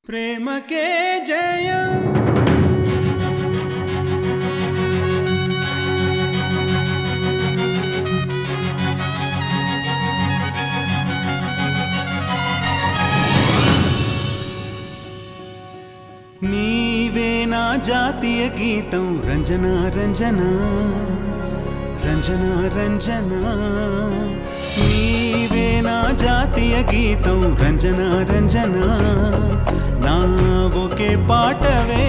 ప్రేమకే జయం నీవే నా జాతీయ గీతం రంజన రంజన రంజన రంజన నీవే నా జాతీయ గీతం రంజన రంజన నా ఒకే పాటవే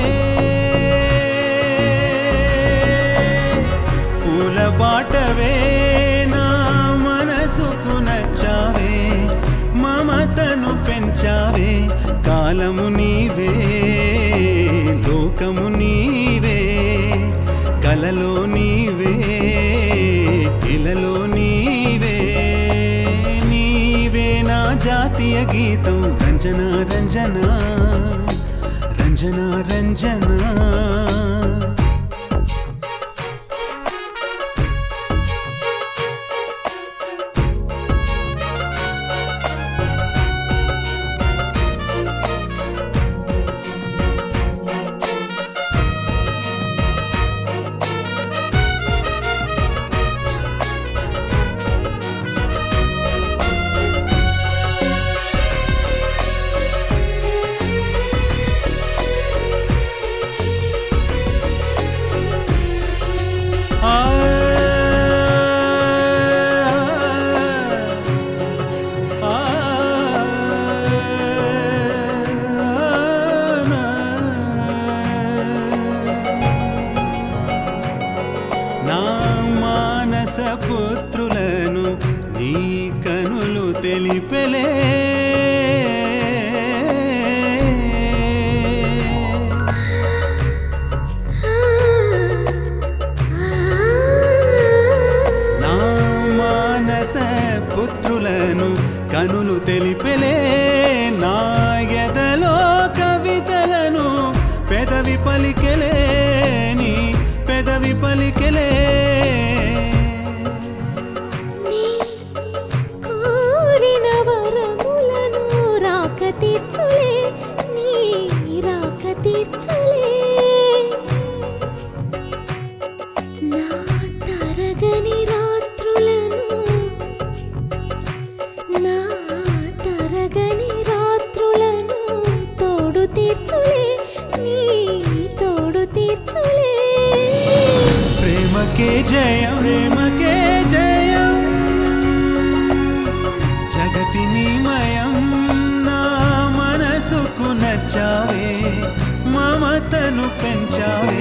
పూల బాటవే నా మనసుకు నచ్చావే మమతను పెంచావే కాలము నీవే లోకము నీవే కలలో నీవే ఇలలో నీవే నీవే నా జాతీయ గీతం రంజన రంజన రంజన రంజన నా మానస పుత్రులను నీ కనులు తెలిపెలే నా మానస పుత్రులను కనులు తెలిపెలే నా ఎదలో కవితలను పెదవి పలికెలే నీ పెదవి పలికెలే నీ కోరిన వరములను రాక తీర్చులే నీ రాక తీర్చులే నా తరగని రాత్రులను నా తరగని రాత్రులను తోడు తీర్చులే నీ తోడు తీర్చులే ప్రేమకే జయం ప్రేమకే జయం జగతి నీమయం నా మనసుకు నచ్చావే మమతను పెంచావే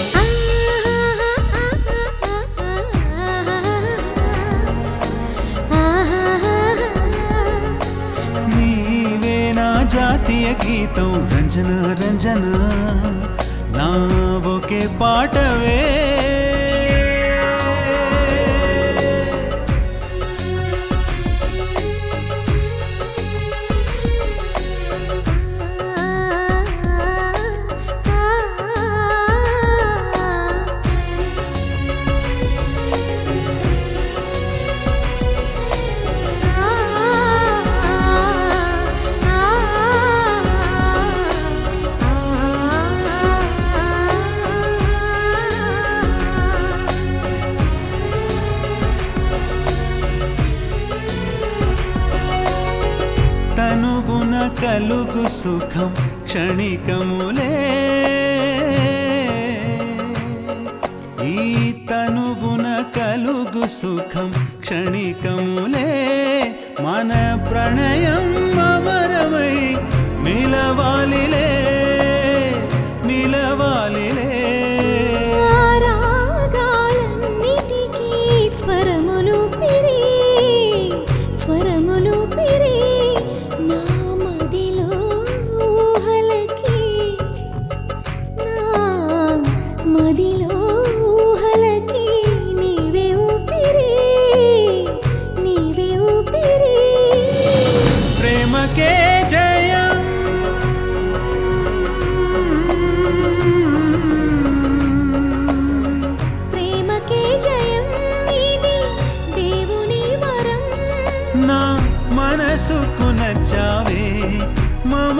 నీవే నా జాతీయ గీతం రంజన రంజన నా ఒకే పాటవే తనువున కలుగు సుఖం క్షణికములే ఈ తనువున కలుగు సుఖం క్షణికములే మన ప్రణయం అమరమై నిలవాలిలే నిలవాలిలే రాగాలన్నిటికీ స్వరములు పిరి స్వరములు పిరి నా మదిలో ఊహలకి నా మదిలో ఊహలకి నీవే ఊపిరి నీవే ఊపిరి ప్రేమకే జయ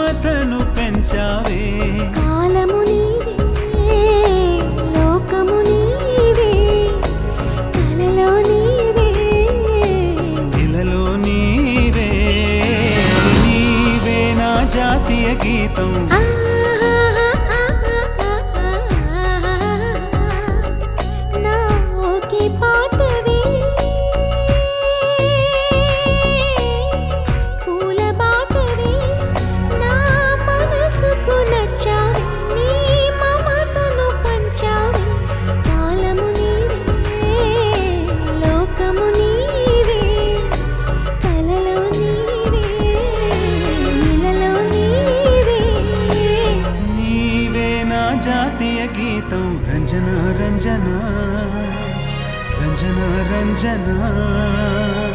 మమతను పెంచావే కాలము నీవే లోకము నీవే కలలో నీవే ఇలలో నీవే నీవే నా జాతీయ గీతం నా ఒకే పాటవే పూల బాటవే నా మనసుకు నచ్చావే నీ మమతను పంచావే కాలము నీవే లోకము నీవే కలలో నీవే ఇలలో నీవే నీవే నా జాతీయ గీతం రంజన రంజన రంజన రంజన